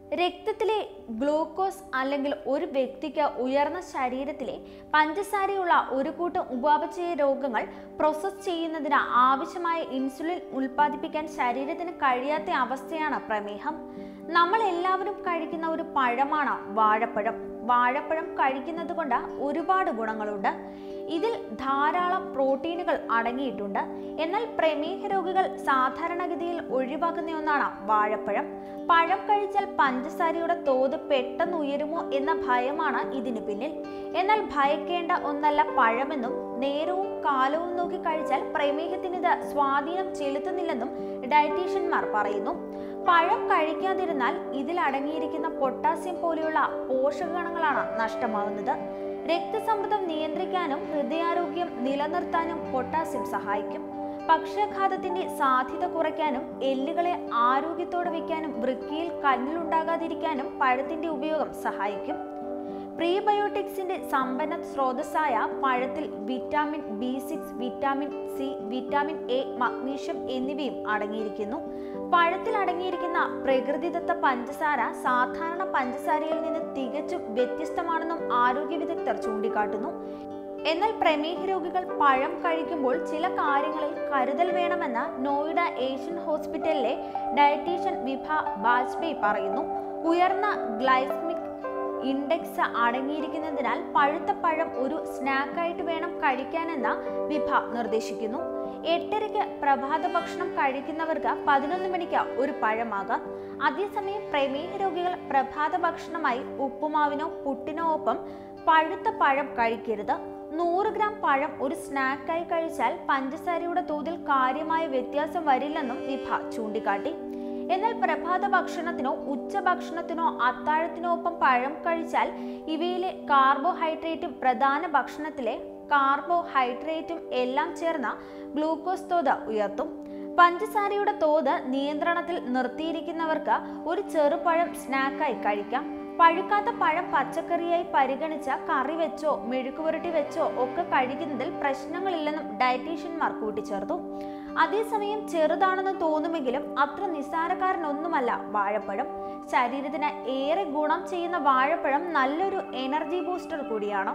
രക്തത്തിലെ ഗ്ലൂക്കോസ് അല്ലെങ്കിൽ ഒരു വ്യക്തിക്ക് ഉയർന്ന ശരീരത്തിലെ പഞ്ചസാരയുള്ള ഒരു കൂട്ടം ഉപാപചയ രോഗങ്ങൾ പ്രോസസ് ചെയ്യുന്നതിന് ആവശ്യമായ ഇൻസുലിൻ ഉൽപ്പാദിപ്പിക്കാൻ ശരീരത്തിന് കഴിയാത്ത അവസ്ഥയാണ് പ്രമേഹം നമ്മൾ എല്ലാവരും കഴിക്കുന്ന ഒരു പഴമാണ് വാഴപ്പഴം വാഴപ്പഴം കഴിക്കുന്നത് കൊണ്ട് ഒരുപാട് ഗുണങ്ങളുണ്ട് ഇതിൽ ധാരാളം പ്രോട്ടീനുകൾ അടങ്ങിയിട്ടുണ്ട് എന്നാൽ പ്രമേഹ രോഗികൾ സാധാരണഗതിയിൽ ഒഴിവാക്കുന്ന ഒന്നാണ് വാഴപ്പഴം പഴം കഴിച്ചാൽ പഞ്ചസാരയുടെ തോത് പെട്ടെന്ന് ഉയരുമോ എന്ന ഭയമാണ് ഇതിന് പിന്നിൽ എന്നാൽ ഭയക്കേണ്ട ഒന്നല്ല പഴമെന്നും നേരവും കാലവും നോക്കി കഴിച്ചാൽ പ്രമേഹത്തിന് ഇത് സ്വാധീനം ചെലുത്തുന്നില്ലെന്നും ഡയറ്റീഷ്യന്മാർ പറയുന്നു പഴം കഴിക്കാതിരുന്നാൽ ഇതിൽ അടങ്ങിയിരിക്കുന്ന പൊട്ടാസ്യം പോലെയുള്ള പോഷകഗണങ്ങളാണ് നഷ്ടമാകുന്നത് രക്തസമ്മർദ്ദം നിയന്ത്രിക്കാനും ഹൃദയാരോഗ്യം നിലനിർത്താനും പൊട്ടാസ്യം സഹായിക്കും പക്ഷാഘാതത്തിന്റെ സാധ്യത കുറയ്ക്കാനും എല്ലുകളെ ആരോഗ്യത്തോടെ വയ്ക്കാനും വൃക്കയിൽ കല്ലുണ്ടാകാതിരിക്കാനും പഴത്തിന്റെ ഉപയോഗം സഹായിക്കും പ്രീബയോട്ടിക്സിന്റെ സമ്പന്ന സ്രോതസ്സായ പഴത്തിൽ vitamin B six vitamin C vitamin A magnesium എന്നിവയും അടങ്ങിയിരിക്കുന്നു പഴത്തിൽ അടങ്ങിയിരിക്കുന്ന പ്രകൃതിദത്ത പഞ്ചസാര സാധാരണ പഞ്ചസാരയിൽ നിന്ന് തികച്ചും വ്യത്യസ്തമാണെന്നും ആരോഗ്യ വിദഗ്ധർ ചൂണ്ടിക്കാട്ടുന്നു എന്നാൽ പ്രമേഹ രോഗികൾ പഴം കഴിക്കുമ്പോൾ ചില കാര്യങ്ങളിൽ കരുതൽ വേണമെന്ന് നോയിഡ ഏഷ്യൻ ഹോസ്പിറ്റലിലെ ഡയറ്റീഷ്യൻ വിഭ വാജ്പേയി പറയുന്നു ഉയർന്ന ഗ്ലൈസ്മിക് ഇൻഡെക്സ് അടങ്ങിയിരിക്കുന്നതിനാൽ പഴുത്ത പഴം ഒരു സ്നാക്കായിട്ട് വേണം കഴിക്കാനെന്ന് വിഭ നിർദ്ദേശിക്കുന്നു എട്ടരയ്ക്ക് പ്രഭാത ഭക്ഷണം കഴിക്കുന്നവർക്ക് പതിനൊന്ന് മണിക്ക് ഒരു പഴമാകാം അതേസമയം പ്രമേഹ രോഗികൾ പ്രഭാത ഭക്ഷണമായി ഉപ്പുമാവിനോ പുട്ടിനോ ഒപ്പം പഴുത്ത പഴം കഴിക്കരുത് നൂറ് ഗ്രാം പഴം ഒരു സ്നാക്കായി കഴിച്ചാൽ പഞ്ചസാരയുടെ തോതിൽ കാര്യമായ വ്യത്യാസം വരില്ലെന്നും വിഭ ചൂണ്ടിക്കാട്ടി എന്നാൽ പ്രഭാത ഭക്ഷണത്തിനോ ഉച്ചഭക്ഷണത്തിനോ അത്താഴത്തിനോ ഒപ്പം പഴം കഴിച്ചാൽ ഇവയിലെ കാർബോഹൈഡ്രേറ്റും പ്രധാന ഭക്ഷണത്തിലെ കാർബോഹൈഡ്രേറ്റും എല്ലാം ചേർന്ന ഗ്ലൂക്കോസ് തോത് ഉയർത്തും പഞ്ചസാരയുടെ തോത് നിയന്ത്രണത്തിൽ നിർത്തിയിരിക്കുന്നവർക്ക് ഒരു ചെറുപഴം സ്നാക്കായി കഴിക്കാം പഴുക്കാത്ത പഴം പച്ചക്കറിയായി പരിഗണിച്ച കറി വെച്ചോ മെഴുക്കുപുരട്ടി വെച്ചോ ഒക്കെ കഴിക്കുന്നതിൽ പ്രശ്നങ്ങളില്ലെന്നും ഡയറ്റീഷ്യന്മാർ കൂട്ടിച്ചേർത്തു അതേസമയം ചെറുതാണെന്ന് തോന്നുമെങ്കിലും അത്ര നിസ്സാരക്കാരനൊന്നുമല്ല വാഴപ്പഴം ശരീരത്തിന് ഏറെ ഗുണം ചെയ്യുന്ന വാഴപ്പഴം നല്ലൊരു എനർജി ബൂസ്റ്റർ കൂടിയാണ്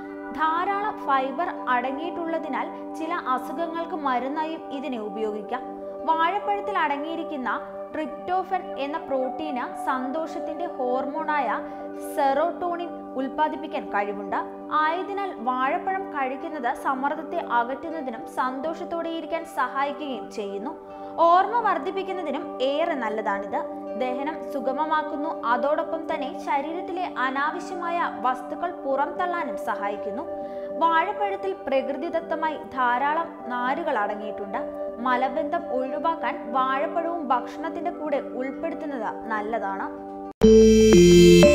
ധാരാളം ഫൈബർ അടങ്ങിയിട്ടുള്ളതിനാൽ ചില അസുഖങ്ങൾക്ക് മരുന്നായും ഇതിനെ ഉപയോഗിക്കാം വാഴപ്പഴത്തിൽ അടങ്ങിയിരിക്കുന്ന ട്രിപ്റ്റോഫൻ എന്ന പ്രോട്ടീന് സന്തോഷത്തിന്റെ ഹോർമോണായ സെറോട്ടോണിൻ ഉൽപ്പാദിപ്പിക്കാൻ കഴിവുണ്ട് ആയതിനാൽ വാഴപ്പഴം കഴിക്കുന്നത് സമ്മർദ്ദത്തെ അകറ്റുന്നതിനും സന്തോഷത്തോടെ ഇരിക്കാൻ സഹായിക്കുകയും ചെയ്യുന്നു ഓർമ്മ വർദ്ധിപ്പിക്കുന്നതിനും ഏറെ നല്ലതാണിത് ദഹനം സുഗമമാക്കുന്നു അതോടൊപ്പം തന്നെ ശരീരത്തിലെ അനാവശ്യമായ വസ്തുക്കൾ പുറംതള്ളാനും സഹായിക്കുന്നു വാഴപ്പഴത്തിൽ പ്രകൃതിദത്തമായി ധാരാളം നാരുകൾ അടങ്ങിയിട്ടുണ്ട് മലബന്ധം ഒഴിവാക്കാൻ വാഴപ്പഴവും ഭക്ഷണത്തിന്റെ കൂടെ ഉൾപ്പെടുത്തുന്നത് നല്ലതാണ്